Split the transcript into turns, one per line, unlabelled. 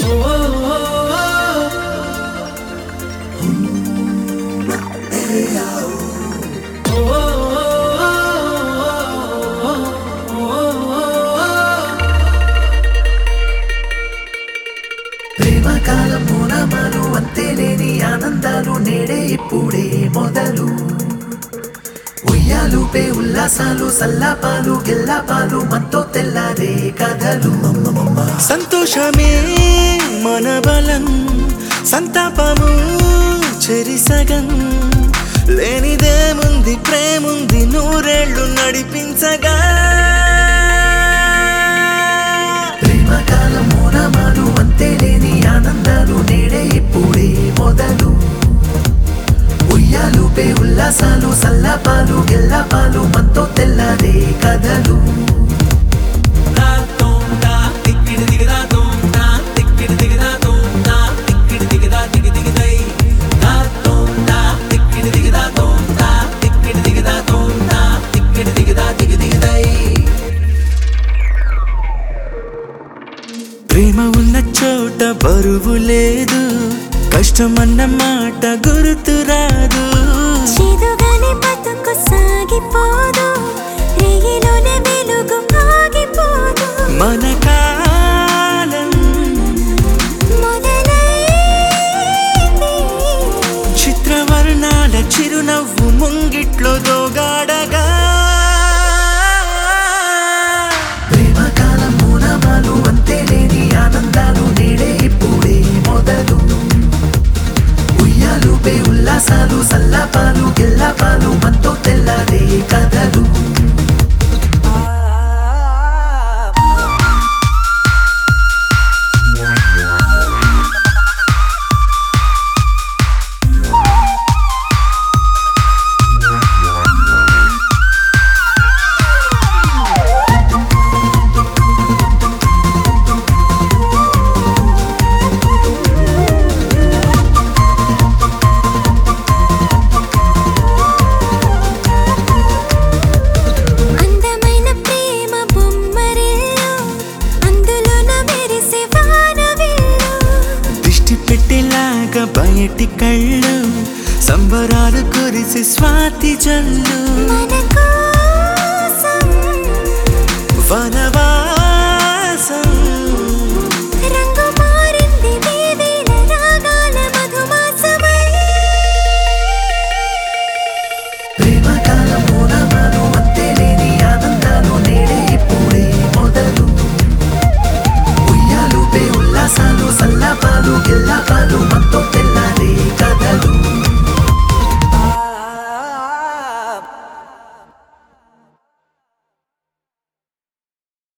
ప్రేమ కాలం మూలమాలు అంతే లేని ఆనందాలు నేడే ఇప్పుడే మొదలు ఉయ్యాలుపే ఉల్లాసాలు సల్లాపాలు గిల్లాపాలు మనతో తెల్లారే కథలు
సంతోషమే మన బలం సంతాపము చెరిసగం లేనిదేముంది ప్రేముంది నూరేళ్లు నడిపించగా
ప్రేమ కాలం మూలమాలు అంతే లేని ఆనందాలు నేడే ఇప్పుడే మొదలు ఉయ్యాలుపే ఉల్లాసాలు సల్లాపాలు గిల్లాపాలు మనతో తెల్లారే కథలు
ప్రేమ ఉన్న చోట బరువు లేదు కష్టమన్న మాట గుర్తు రాదు
చేదుగానే బతుకు సాగిపోదు రేగిలోనే వెలుగు ఆగిపోదు
మన కాలం
మొదలైంది
చిత్రవర్ణాల చిరునవ్వు ముంగిట్లో దోగాడగా
ప్రేమ కాలం మూలమాలు అంతే లేని ఆనందాలు నేడే ఇప్పుడే మొదలు ఉయ్యాలుపే ఉల్లాసాలు సల్లాపాలు గిల్లాపాలు మనతో తెల్లారే కథలు
అందమైన ప్రేమ బొమ్మరిల్లు అందులోన మెరిసే వానవిల్లు
దిష్టి పెట్టేలాగా బయటి కళ్ళు సంబరాలు కురిసి స్వాతి జల్లు
మన కోసం
వనవా